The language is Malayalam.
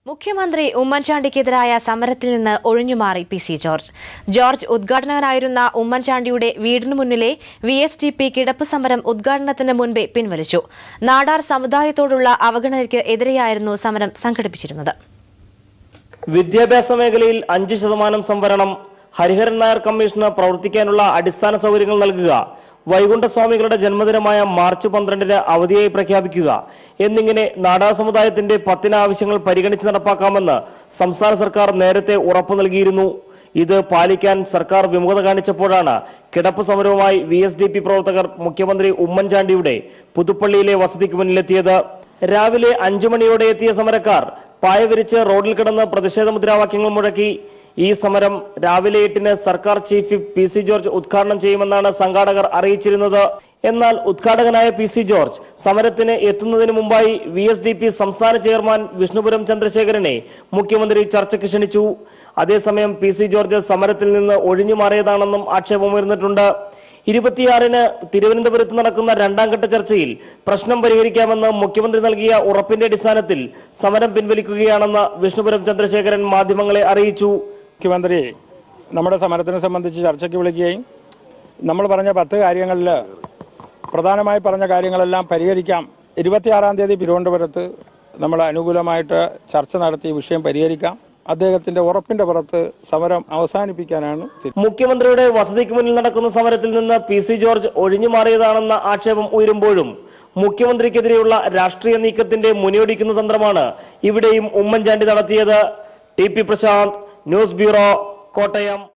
മുഖ്യമന്ത്രി ഉമ്മൻചാണ്ടിക്കെതിരായ സമരത്തിൽ നിന്ന് ഒഴിഞ്ഞുമാറി പി സി ജോർജ് ജോർജ് ഉദ്ഘാടകനായിരുന്ന ഉമ്മൻചാണ്ടിയുടെ വീടിനു മുന്നിലെ വി എസ് ടി പി കിടപ്പ് സമരം ഉദ്ഘാടനത്തിന് മുൻപേ പിൻവലിച്ചു നാടാർ സമുദായത്തോടുള്ള അവഗണനയ്ക്ക് എതിരെയായിരുന്നു സമരം സംഘടിപ്പിച്ചിരുന്നത് വിദ്യാഭ്യാസ മേഖലയിൽ അഞ്ച് ശതമാനം സംവരണം ഹരിഹരൻ നായർ കമ്മീഷന് പ്രവർത്തിക്കാനുള്ള അടിസ്ഥാന സൗകര്യങ്ങൾ നൽകുക വൈകുണ്ഠസ്വാമികളുടെ ജന്മദിനമായ മാർച്ച് പന്ത്രണ്ടിന് അവധിയായി പ്രഖ്യാപിക്കുക എന്നിങ്ങനെ നാടാ സമുദായത്തിന്റെ പത്തിന് ആവശ്യങ്ങൾ പരിഗണിച്ച് നടപ്പാക്കാമെന്ന് സംസ്ഥാന സർക്കാർ നേരത്തെ ഉറപ്പു നൽകിയിരുന്നു ഇത് പാലിക്കാൻ സർക്കാർ വിമുഖത കാണിച്ചപ്പോഴാണ് കിടപ്പ് സമരവുമായി വി എസ് ഡി പി പ്രവർത്തകർ മുഖ്യമന്ത്രി ഉമ്മൻചാണ്ടിയുടെ പുതുപ്പള്ളിയിലെ വസതിക്ക് മുന്നിലെത്തിയത് രാവിലെ അഞ്ചു മണിയോടെ എത്തിയ സമരക്കാർ പായ വിരിച്ച് റോഡിൽ കിടന്ന് പ്രതിഷേധ മുദ്രാവാക്യങ്ങൾ മുഴക്കി ഈ സമരം രാവിലെ എട്ടിന് സർക്കാർ chief whip P C George ഉദ്ഘാടനം ചെയ്യുമെന്നാണ് സംഘാടകർ അറിയിച്ചിരുന്നത് എന്നാൽ ഉദ്ഘാടകനായ പി സി ജോർജ് സമരത്തിന് എത്തുന്നതിന് മുമ്പായി വി എസ് ഡി പി സംസ്ഥാന ചെയർമാൻ വിഷ്ണുപുരം ചന്ദ്രശേഖരനെ മുഖ്യമന്ത്രി ചർച്ചയ്ക്ക് ക്ഷണിച്ചു അതേസമയം പി സി ജോർജ് സമരത്തിൽ നിന്ന് ഒഴിഞ്ഞു മാറിയതാണെന്നും ആക്ഷേപമുയർന്നിട്ടുണ്ട് ഇരുപത്തിയാറിന് തിരുവനന്തപുരത്ത് നടക്കുന്ന രണ്ടാം ഘട്ട ചർച്ചയിൽ പ്രശ്നം പരിഹരിക്കാമെന്ന് മുഖ്യമന്ത്രി നൽകിയ ഉറപ്പിന്റെ അടിസ്ഥാനത്തിൽ സമരം പിൻവലിക്കുകയാണെന്ന് വിഷ്ണുപുരം ചന്ദ്രശേഖരൻ മാധ്യമങ്ങളെ അറിയിച്ചു മുഖ്യമന്ത്രി നമ്മുടെ സമരത്തിനെ സംബന്ധിച്ച് ചർച്ചയ്ക്ക് വിളിക്കുകയും നമ്മൾ പറഞ്ഞ പത്ത് കാര്യങ്ങളിൽ പ്രധാനമായി പറഞ്ഞ കാര്യങ്ങളെല്ലാം പരിഹരിക്കാം ഇരുപത്തിയാറാം തീയതി തിരുവനന്തപുരത്ത് നമ്മൾ അനുകൂലമായിട്ട് ചർച്ച നടത്തി ഈ വിഷയം പരിഹരിക്കാം അദ്ദേഹത്തിന്റെ ഉറപ്പിന്റെ പുറത്ത് സമരം അവസാനിപ്പിക്കാനാണ് തീരുമാനം. മുഖ്യമന്ത്രിയുടെ വസതിക്ക് മുന്നിൽ നടക്കുന്ന സമരത്തിൽ നിന്ന് പി സി ജോർജ് ഒഴിഞ്ഞു മാറിയതാണെന്ന ആക്ഷേപം ഉയരുമ്പോഴും മുഖ്യമന്ത്രിക്കെതിരെയുള്ള രാഷ്ട്രീയ നീക്കത്തിന്റെ മുനയൊടിക്കുന്ന തന്ത്രമാണ് ഇവിടെയും ഉമ്മൻചാണ്ടി നടത്തിയത് T P Prashanth news bureau Kottayam